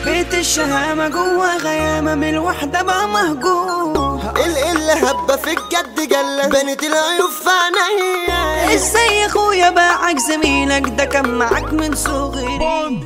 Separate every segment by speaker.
Speaker 1: بيت الشهامة جوا غيامة من الوحدة بقى مهجور
Speaker 2: القلة هبة في الجد جلة بنت العيوب في عينيا
Speaker 1: ازاي يا اخويا باعك زميلك ده كان معاك من صغري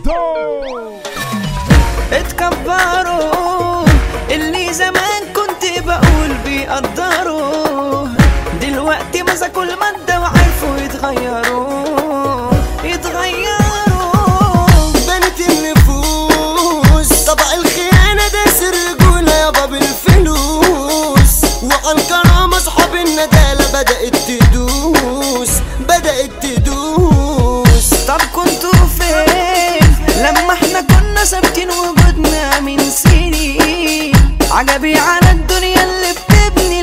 Speaker 1: اتكبروا اللي زمان كنت بقول بيقدروا دلوقتي مسكوا المادة وعرفوا يتغيروا يتغيروا
Speaker 2: بنت النفوس طبع الخيانة ده سر رجولة يابا بالفلوس وعن كرامة اصحاب الندالة بدأت تدوس بدأت تدوس
Speaker 1: طب كنتوا فين لما احنا كنا ثابتين وجودنا من سنين عجبي على الدنيا اللي بتبني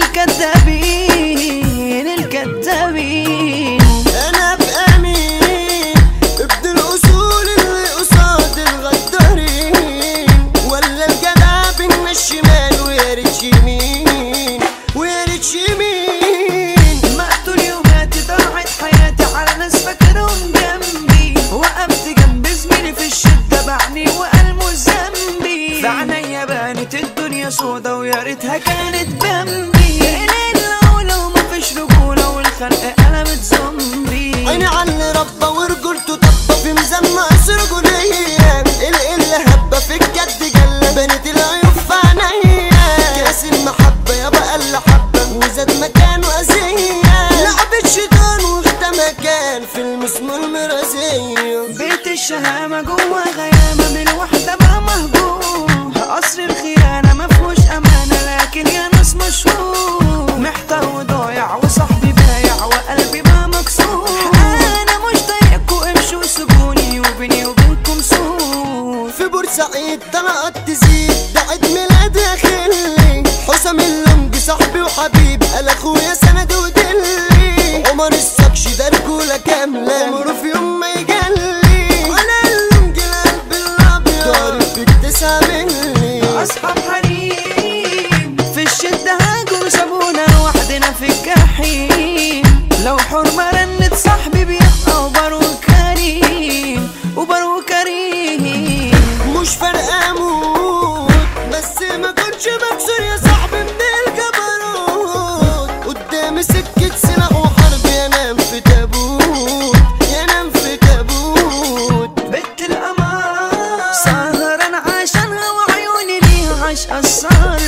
Speaker 1: الكدابين الكدابين
Speaker 2: انا ابقى مين ابن الاصول اللي قصاد الغدارين ولا الجدع بين الشمال ويا ريت يمين ويا ريت يمين
Speaker 1: مقتول يوماتي ضاعت حياتي على ناس فاكرهم جنبي وقفت جنب زميلي في الشدة بعني وقال مش ذنبي في عينيا بانت الدنيا سودا ويا ريتها كانت بمبي ليلة ولو مفيش رجولة والخلق قلبت زومبي
Speaker 2: عيني على اللي ربى ورجولته طبة في ميزان ناقص رجولية القلة هبة في الجد جلة بنت العيوب في عينيا كاس المحبة يابا قل حبة وزاد مكانه أذية لعبة شيطان واخدة مكان في المسمار مرازية
Speaker 1: بيت الشهامة جوا غيامة بالوحدة بقى مهجور قصر الخيانة مفهوش أمانة لكن يا ناس مشهور محتار وضايع وصاحبي بايع وقلبي بقى مكسور أنا مش طايقكوا امشوا سيبوني وبيني وبينكم سور
Speaker 2: في بورسعيد طلعت تزيد ده عيد ميلاد يا خلي حسام اللمبي صاحبي وحبيبي قال اخويا سند ودلي عمر السكش ده رجولة كاملة عمره في يوم ما يجلي انا اللمبي القلب الابيض ضارب في التسعة ملي
Speaker 1: أصحاب حريم في الشدة هاجوا سابونا لوحدنا في الجحيم لو حرمة رنت صاحبي بيبقى وبرو كريم وبرو كريم
Speaker 2: مش فارقة اموت بس ما كنتش بكسر يا صاحبي من الجبروت قدامي سكة سلاح وحرب ينام في تابوت ينام في تابوت
Speaker 1: بنت القمر سهران عشانها وعيوني ليها عشق السهر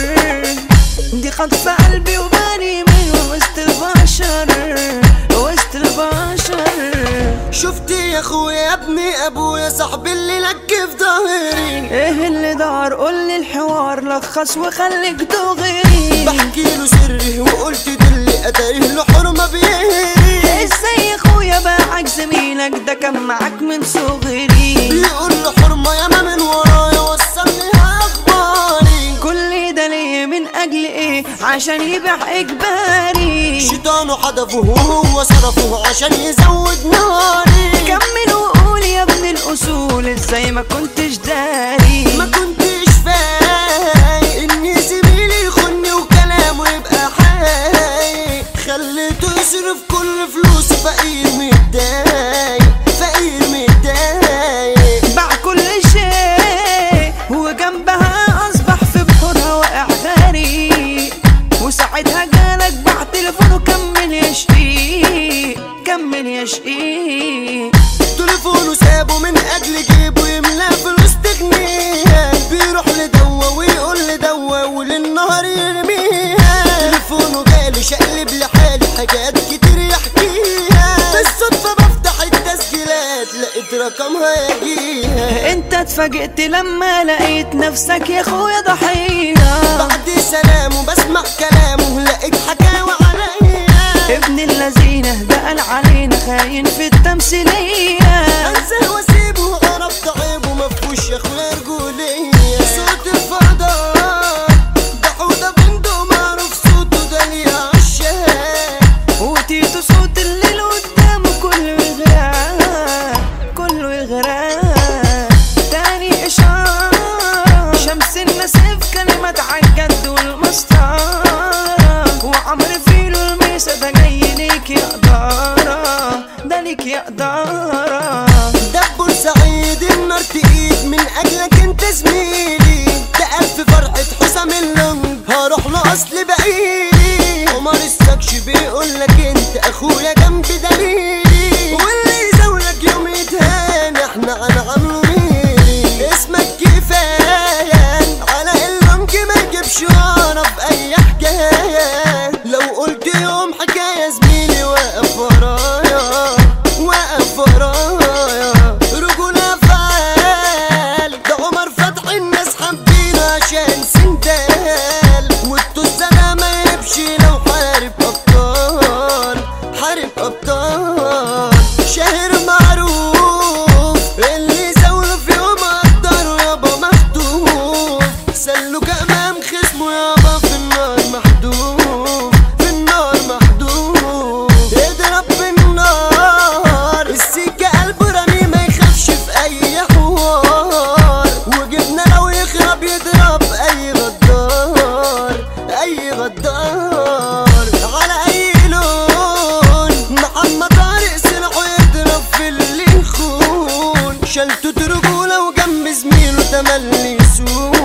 Speaker 1: دي خطفة قلبي وباني من وسط البشر وسط البشر
Speaker 2: شفت يا اخويا يا ابني ابويا صاحبي اللي لك في ظهري
Speaker 1: ايه اللي دار قولي الحوار لخص وخليك دغري
Speaker 2: بحكي له سري وقلت دلي اتاريه له حرمه بيهري
Speaker 1: ازاي يا اخويا باعك زميلك ده كان معاك من صغري
Speaker 2: بيقول له حرمه ياما من ورايا وصلني اخباري
Speaker 1: كل ده ليه من اجل ايه عشان يبيع اجباري
Speaker 2: شيطانه حدفه وهو صرفه عشان يزود ناري
Speaker 1: كمل وقول يا ابن الاصول ازاي ما كنتش داري
Speaker 2: ما كنتش فايق ان زميلي يخوني وكلامه يبقى حي خليته يصرف كل فلوسه فقير متضايق فقير متضايق
Speaker 1: باع كل شيء وجنبها اصبح في بحورها واقع غريق وساعتها جالك باع تليفونه كمل يشقيق كمل يشقيق
Speaker 2: تليفونه سابه من اجل جيبه يملى فلوس تغنيها بيروح لدوا ويقول لدوا وللنهار يرميها تليفونه جالي شقلب لحالي حاجات كتير يحكيها بالصدفة بفتح التسجيلات لقيت رقمها يجيها
Speaker 1: انت اتفاجئت لما لقيت نفسك يا اخويا ضحيه
Speaker 2: بعد سلامه بسمع كلامه لقيت حكاوي عليا
Speaker 1: ابن اللذينه ده قال علينا خاين في التمثيليه
Speaker 2: انساه واسيبه وعرفت عيبه مفهوش يا اخويا رجولية صوت الفضاء ده حوده بندق معروف صوته ده ليه عشاق
Speaker 1: وتيتو صوت الليل قدامه كله يغرق كله يغرق تاني اشاره شمس النسيف كلمات عالجد والمسطره وعمر فيلو الميسا ده جاي ليك يا قداره ده ليك يا قداره
Speaker 2: ده بورسعيد النار تقيد من اجلك انت زميل شلته رجولة وجنب زميله تملي سوق